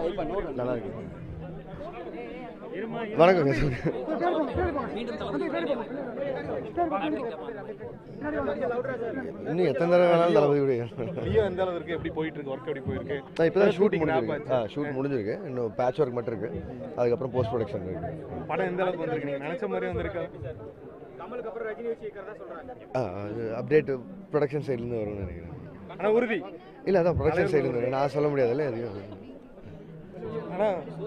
நல்லா இருக்கு வணக்கங்க சொல்லுங்க இன்னும் எத்தனை தடவை வேணாலும் தளபதி கூட லியோ எந்த அளவு இருக்கு எப்படி போயிட்டு இருக்கு ஒர்க் எப்படி போயிருக்கு நான் இப்போ தான் ஷூட் Shooting முடிஞ்சிருக்கு wrap ஆ ஷூட் முடிஞ்சிருக்கு இன்னும் பேட்ச் ஒர்க் மட்டும் இருக்கு அதுக்கப்புறம் போஸ்ட் ப்ரொடக்ஷன் இருக்கு படம் எந்த அளவுக்கு வந்திருக்கு நீங்க நினைச்ச மாதிரி வந்திருக்கா ஆ அது அப்டேட் ப்ரொடக்ஷன் சைட்லேருந்து வரும்னு நினைக்கிறேன் ஆனா உறுதி இல்லை அதான் ப்ரொடக்ஷன் சைட்லேருந்து நான் சொல்ல முடியாதுல்ல எதையும் ஆனா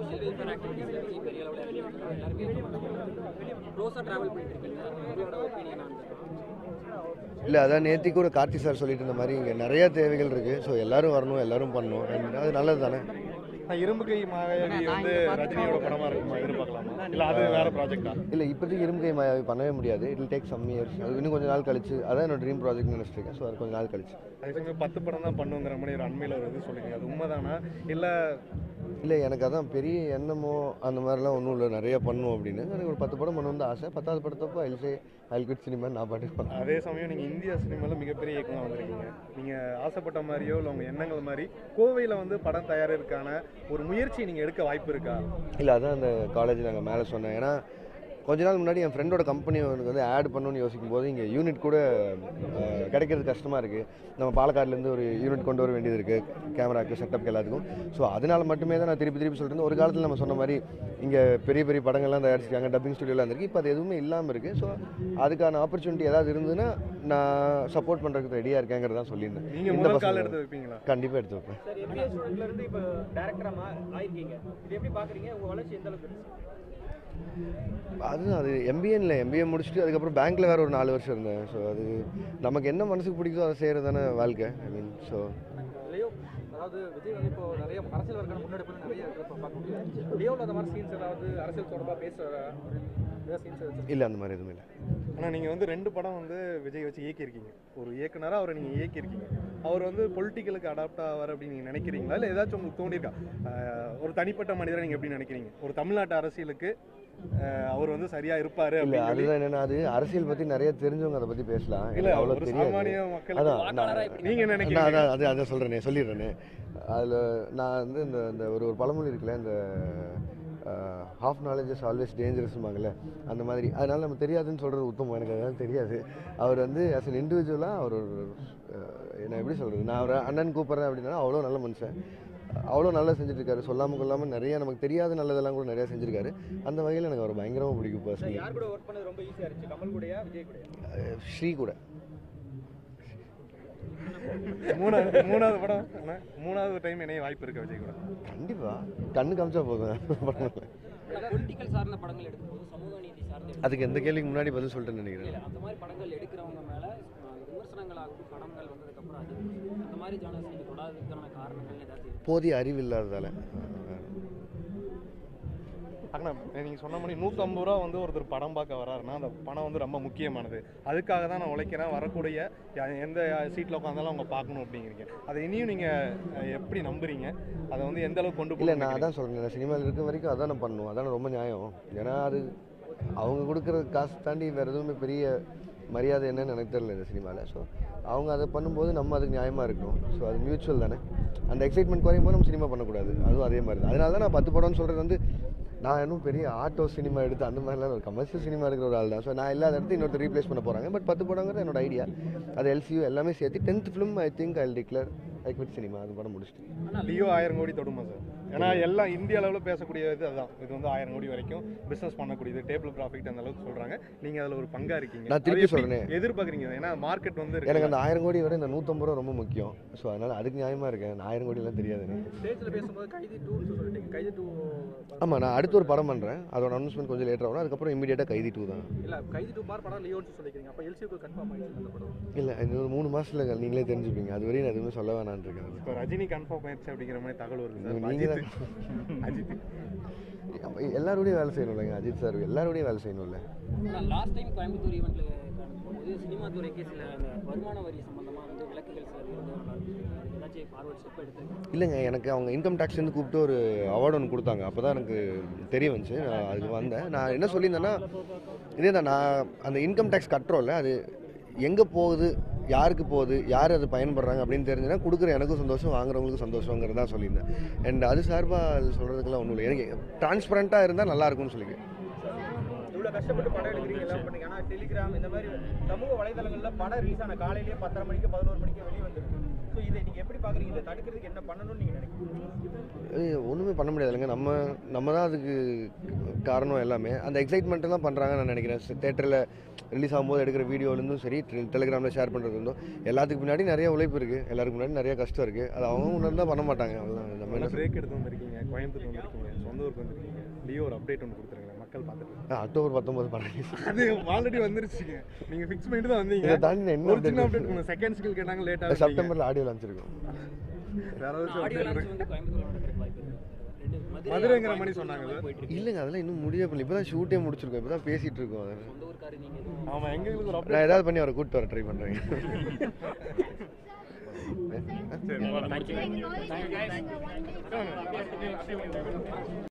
இல்லை அதான் நேத்தி கூட கார்த்தி சார் சொல்லிட்டு இருந்த மாதிரி இங்கே நிறைய தேவைகள் இருக்குது ஸோ எல்லாரும் வரணும் எல்லாரும் பண்ணணும் And அது நல்லது தானே நான் இரும்பு கை மாயாவி வந்து ரஜினியோட படமா இருக்குமா எதிர்பார்க்கலாமா இல்ல அது வேற ப்ராஜெக்டா இல்லை இப்போதைக்கு இரும்பு கை மாயாவி பண்ணவே முடியாது இட் டேக் சம் இயர்ஸ் அது இன்னும் கொஞ்ச நாள் கழிச்சு அதான் என்னோட ட்ரீம் ப்ராஜெக்ட் நினச்சிட்டு இருக்கேன் ஸோ அது கொஞ்ச நாள் கழிச்சு அதே சமயம் பத்து படம் தான் பண்ணுங்கிற மாதிரி ஒரு அண்மையில ஒரு இது சொல்லுங்க அது உண்மைதானா இல்ல இல்லை எனக்கு அதான் பெரிய எண்ணமோ அந்த மாதிரிலாம் ஒன்றும் இல்லை நிறைய பண்ணும் அப்படின்னு எனக்கு ஒரு பத்து படம் பண்ணணும் தான் ஆசை பத்தாவது படத்தப்போ ஐல்சே ஐல்குட் சினிமா நான் பாட்டுக்கு பண்ணேன் அதே சமயம் நீங்க இந்தியா சினிமால மிகப்பெரிய இயக்கம் வந்திருக்கீங்க நீங்க ஆசைப்பட்ட மாதிரியோ இல்ல உங்க எண்ணங்கள் மாதிரி கோவையில வந்து படம் தயாரிற்கான ஒரு முயற்சி நீங்க எடுக்க வாய்ப்பு இருக்கா இல்லை அதான் அந்த காலேஜ் நாங்கள் மேலே சொன்னேன் ஏன்னா கொஞ்ச நாள் முன்னாடி என் ஃப்ரெண்டோட கம்பெனி எனக்கு வந்து ஆட் பண்ணணும்னு யோசிக்கும் போது இங்கே யூனிட் கூட அஹ், கிடைக்கிறது கஷ்டமாக இருக்குது நம்ம பாலக்காடுலேருந்து ஒரு யூனிட் கொண்டு வர வேண்டியது இருக்குது கேமராக்கு செட்டப்க்கு எல்லாத்துக்கும் ஸோ அதனால மட்டுமே தான் நான் திருப்பி திருப்பி சொல்லிட்டு இருந்தேன். ஒரு காலத்தில் நம்ம சொன்ன மாதிரி இங்கே பெரிய பெரிய படங்கள்லாம் தயாரிச்சிருக்காங்க டப்பிங் ஸ்டுடியோலாம் இருக்குது இப்போ அது எதுவுமே இல்லாமல் இருக்குது ஸோ அதுக்கான ஆப்பர்ச்சுனிட்டி ஏதாவது இருந்ததுன்னா நான் சப்போர்ட் பண்ணுறதுக்கு ரெடியாக இருக்கேங்கிறதா சொல்லியிருந்தேன் நீங்க இந்த முதல் பசங்க- கால் எடுத்து வைப்பீங்களா கண்டிப்பாக எடுத்து வைப்பேன் சார் எம்பிஎஸ் ஸ்டூடெண்ட்ல இருந்து இப்போ டேரக்டரா ஆயிருக்கீங்க இது எப்படி பாக்குறீங்க உங்க வளர்ச்சி எந்த அளவுக்கு இருக்கு அதுதான் அது எம்பிஏன்ல எம்பிஏ முடிச்சுட்டு அதுக்கப்புறம் பேங்க்கில் வேறு ஒரு நாலு வருஷம் இருந்தேன் ஸோ அது நமக்கு என்ன மனசுக்கு பிடிக்குதோ அதை செய்கிறது தானே வாழ்க்கை ஐ மீன் ஸோ லியோ அதாவது விஜய் வந்து இப்போ நிறைய அரசியல் வர்க்கான முன்னெடுப்பு நிறைய இருக்கு இப்போ பார்க்க முடியாது லியோவில் அந்த மாதிரி சீன்ஸ் ஏதாவது அரசியல் தொடர்பாக பேசுகிற ஏதாவது சீன்ஸ் இல்லை அந்த மாதிரி எதுவும் இல்லை ஆனா நீங்க வந்து ரெண்டு படம் வந்து விஜய் வச்சு இயக்கியிருக்கீங்க ஒரு இயக்குனரா அவரை நீங்க இயக்கியிருக்கீங்க அவர் வந்து பொலிட்டிக்கலுக்கு அடாப்ட் ஆவார் அப்படின்னு நீங்க நினைக்கிறீங்களா இல்ல ஏதாச்சும் உங்களுக்கு தோணியிருக்கா ஆஹ் ஒரு தனிப்பட்ட மனிதரை நீங்க எப்படி நினைக்கிறீங்க ஒரு தமிழ்நாட்டு அரசியலுக்கு ஆஹ் அவர் வந்து சரியா இருப்பாரு இல்லை அப்படின்னு சொல்லி அதுதான் என்னன்னா அது அரசியல் பற்றி நிறைய தெரிஞ்சவங்க அதை பற்றி பேசலாம் இல்ல எனக்கு அவ்வளோ ஒரு தெரியாது சாமானிய மக்களுக்கு அதான் நான் நீங்க நான் நினைக்கிறீங்க அதான் அது அதை சொல்கிறேனே சொல்லிடுறேனே அதில் நான் வந்து இந்த இந்த ஒரு ஒரு பழமொழி இருக்குல்ல இந்த ஹாஃப் நாலேஜ் இஸ் ஆல்வேஸ் டேஞ்சரஸ்மாங்கல்ல அந்த மாதிரி அதனால நம்ம தெரியாதுன்னு சொல்கிறது உத்தமம் எனக்கு அதெல்லாம் தெரியாது அவர் வந்து ஆஸ் அன் இண்டிவிஜுவலாக அவர் ஒரு அஹ், என்ன எப்படி சொல்கிறது நான் அவரை அண்ணன் கூப்பிட்றேன் அப்படின்னா அவ்வளோ நல்ல மனுஷன் அவ்வளோ நல்லா செஞ்சுட்டு இருக்காரு சொல்லாமல் கொள்ளாமல் நிறைய நமக்கு தெரியாத நல்லதெல்லாம் கூட நிறைய செஞ்சிருக்காரு அந்த வகையில் எனக்கு அவர் பயங்கரமாக பிடிக்கும் பர்சனலி யார் கூட ஒர்க் பண்ணது ரொம்ப ஈஸியாக இருந்துச்சு கமல் கூடயா விஜய் கூடயா ஸ்ரீ கூட மூணாவது மூணாவது படம் ஆனா, மூணாவது டைம் இணைய வாய்ப்பு இருக்கா விஜய் கூட கண்டிப்பாக கண்ணு காமிச்சா போதும் பொலிட்டிக்கல் சார்ந்த படங்கள் எடுக்கும்போது சமூக நீதி சார்ந்த அதுக்கு எந்த கேள்விக்கு முன்னாடி பதில் சொல்லிட்டேன்னு நினைக்கிறேன் அந்த மாதிரி படங்கள் எடுக்கிறவங்க மேல அஹ், விமர்சனங்களாகட்டும் படங்கள் வந்ததுக்கப்புறம் அது அந்த மாதிரி ஜானர்ஸ் நீங்கள் தொடாததுக்கான காரணங்கள் ஏதாவது இருக்கு போதிய அறிவு இல்லாததால அண்ணா நீங்க சொன்ன மாதிரி நூற்றம்பது ரூபா வந்து ஒருத்தர் படம் பார்க்க வராருன்னா அந்த பணம் வந்து ரொம்ப முக்கியமானது அதுக்காக தான் நான் உழைக்கிறேன் வரக்கூடிய யா- எந்த சீட்டில் உட்காந்தாலும் அவங்க பார்க்கணும் அப்படிங்கிறீங்க அதை இனியும் நீங்க அஹ், எப்படி நம்புறீங்க அதை வந்து எந்த அளவுக்கு கொண்டு இல்லை போய் நான் அதான் சொல்கிறேன் சினிமாவில் இருக்க வரைக்கும் அதான் நான் பண்ணுவோம் அதான் ரொம்ப நியாயம் ஏன்னா அது அவங்க கொடுக்குற காசு தாண்டி வேறு எதுவுமே பெரிய மரியாதை என்னன்னு எனக்கு தெரியல இந்த சினிமாவில் ஸோ அவங்க அதை பண்ணும்போது நம்ம அதுக்கு நியாயமாக இருக்கணும் ஸோ அது மியூச்சுவல் தானே அந்த எக்ஸைட்மெண்ட் குறையும் போது நம்ம சினிமா பண்ணக்கூடாது அதுவும் அதே மாதிரி தான் அதனால தான் நான் பத்து படம்னு சொல்கிறது வந்து நான் இன்னும் பெரிய ஆட்டோ சினிமா எடுத்து அந்த மாதிரிலாம் ஒரு கமர்ஷியல் சினிமா இருக்கிற ஒரு ஆள் தான் ஸோ நான் இல்லாத இடத்து இன்னொருத்தர் ரீப்ளேஸ் பண்ண போகிறாங்க பட் பத்து படங்கிறது என்னோட ஐடியா அது எல்சியூ எல்லாமே சேர்த்து tenth film I think I declare I quit cinema அது படம் முடிச்சுட்டு லியோ ஆயிரம் கோடி தொடுமா சார் ஏன்னா எல்லாம் இந்திய அளவில் பேசக்கூடிய இது அதுதான் இது வந்து ஆயிரம் கோடி வரைக்கும் பிசினஸ் பண்ணக்கூடியது டேபிள் ப்ராஃபிட் அந்த அளவுக்கு சொல்றாங்க நீங்க அதுல ஒரு பங்கா இருக்கீங்க நான் திருப்பி அது எப்படி சொல்றேனே. எதிர்பார்க்குறீங்க ஏன்னா மார்க்கெட் வந்து எனக்கு இருக்கு அந்த ஆயிரம் கோடி விட இந்த நூற்றம்பது ரூபா ரொம்ப முக்கியம் ஸோ அதனால் அதுக்கு நியாயமாக இருக்கேன் நான் ஆயிரம் கோடிலாம் தெரியாது எனக்கு ஸ்டேஜில் பேசும்போது கைதி டூ சொல்லிட்டீங்க கைதி டூ ஆமாம் நான் அடுத்து ஒரு படம் பண்ணுறேன் அதோட அனௌன்ஸ்மெண்ட் கொஞ்சம் லேட்டர் ஆகும் அதுக்கப்புறம் இமீடியட்டாக கைதி டூ தான் இல்லை கைதி டூ பார் படம் லியோன்னு சொல்லிக்கிறீங்க அப்போ எல்சிக்கு கன்ஃபார்ம் ஆயிடுச்சு அந்த படம் இல்லை இன்னொரு மூணு மாதத்தில் நீங்களே தெரிஞ்சுப்பீங்க அது வரையும் நான் எதுவுமே சொல்ல வேணான்னு இருக்கேன் இப்போ ரஜினி கன்ஃபார்ம் ஆயிடுச்சு அப்படிங்கிற மாதிரி தகவல் வருது சார் நீங்க அஜித் அஜித் அப்ப எல்லாரோடையும் வேலை செய்யணும் இல்லைங்க அஜித் சார் எல்லாரோடையும் வேலை செய்யணும்ல ஆனால் லாஸ்ட் டைம் கோயம்புத்தூர் ஈவெண்ட்டில் போது சினிமா துறைக்கு சில அந்த வருமான வரி சம்பந்தமாக வந்து விளக்குகள் சில இருந்தது ஏதாச்சும் ஃபார்வர்ட் ஸ்டெப் எடுத்து இல்லைங்க எனக்கு அவங்க இன்கம் டேக்ஸ்லேருந்து கூப்பிட்டு ஒரு அவார்டு ஒன்று கொடுத்தாங்க அப்போ தான் எனக்கு தெரிய வந்துச்சு நான் அதுக்கு வந்தேன் நான் என்ன சொல்லியிருந்தேன்னா இதே தான் நான் அந்த இன்கம் டேக்ஸ் கட்டுறோம்ல அது எங்கே போகுது யாருக்கு போகுது யார் அது பயன்படுறாங்க அப்படின்னு தெரிஞ்சுன்னா கொடுக்குற எனக்கும் சந்தோஷம் வாங்குறவங்களுக்கும் சந்தோஷங்கிறது தான் சொல்லியிருந்தேன் அண்ட் அது சார்பாக சொல்கிறதுக்குலாம் ஒன்றும் இல்லை எனக்கு டிரான்ஸ்பரண்ட்டாக இருந்தால் நல்லா இருக்கும்னு சொல்லிக்கிறேன் இவ்வளோ கஷ்டப்பட்டு படம் எடுக்கிறீங்க எல்லாம் பண்ணீங்க ஆனால் டெலிகிராம் இந்த மாதிரி சமூக வலைதளங்களில் படம் ரிலீஸ் ஆன காலையிலேயே பத்தரை மணிக்கு பதினோரு மணிக்கு வெளியே வந்துருக்கு ஸோ இதை நீங்கள் எப்படி பார்க்குறீங்க இதை தடுக்கிறதுக்கு என்ன பண்ணணும்னு நீங்கள் நினைக்கிறீங்க ஒன்றுமே பண்ண முடியாதுல்லைங்க நம்ம நம்ம தான் அதுக்கு காரணம் எல்லாமே அந்த எக்ஸைட்மெண்ட்டு தான் பண்ணுறாங்கன்னு நான் நினைக்கிறேன் தேட்டரில் ரிலீஸ் ஆகும்போது எடுக்கிற வீடியோலேருந்தும் சரி டெலிகிராமில் ஷேர் பண்ணுறது இருந்தும் எல்லாத்துக்கு பின்னாடி நிறைய உழைப்பு இருக்குது எல்லாருக்கு முன்னாடி நிறைய கஷ்டம் இருக்குது அது அவங்க உணர்ந்தால் பண்ண மாட்டாங்க அவ்வளோதான் நம்ம என்ன பிரேக் எடுத்து வந்திருக்கீங்க கோயம்புத்தூர் வந்திருக்கீங்க சொந்த ஊருக்கு வந்திருக்கீங்க லியோ ஒரு அப்டேட் ஒன்று கொடுத்துருங்க மக்கள் பார்த்துட்டு ஆ, அக்டோபர் பத்தொம்பது படம் அது ஆல்ரெடி வந்துருச்சுங்க நீங்க ஃபிக்ஸ் பண்ணிட்டு தான் வந்தீங்க இதை தாண்டி நான் என்ன ஒரு சின்ன update அப்டேட் கொடுங்க செகண்ட் ஸ்கில் கேட்டாங்க லேட்டாக செப்டம்பரில் ஆடியோ லான்ச் இருக்கும் வேற ஏதாச்சும் ஆடியோ update லான்ச் இருக்கு? வந்து கோயம்புத்தூர்ல நடக்கிறதுக்கு வாய்ப்பு இருக்கு ரெண்டு மதுரை, மதுரைங்கிற மாதிரி கோயம்புத்தூர் சொன்னாங்க அந்த மாதிரி போயிட்டு இருக்கு இல்லைங்க அதெல்லாம் இன்னும் முடியவே பண்ணல இப்போ தான் ஷூட்டே முடிச்சிருக்கோம் இப்போ தான் பேசிகிட்டு இருக்கோம் அதை சொந்த ஊருக்காரு நீங்க எதுவும் ஆமா எங்களுக்கு ஒரு நான் ஏதாவது பண்ணி அவரை கூப்பிட்டு வர ட்ரை பண்ணுறேன் அப்டேட் சரி தேங்க்யூ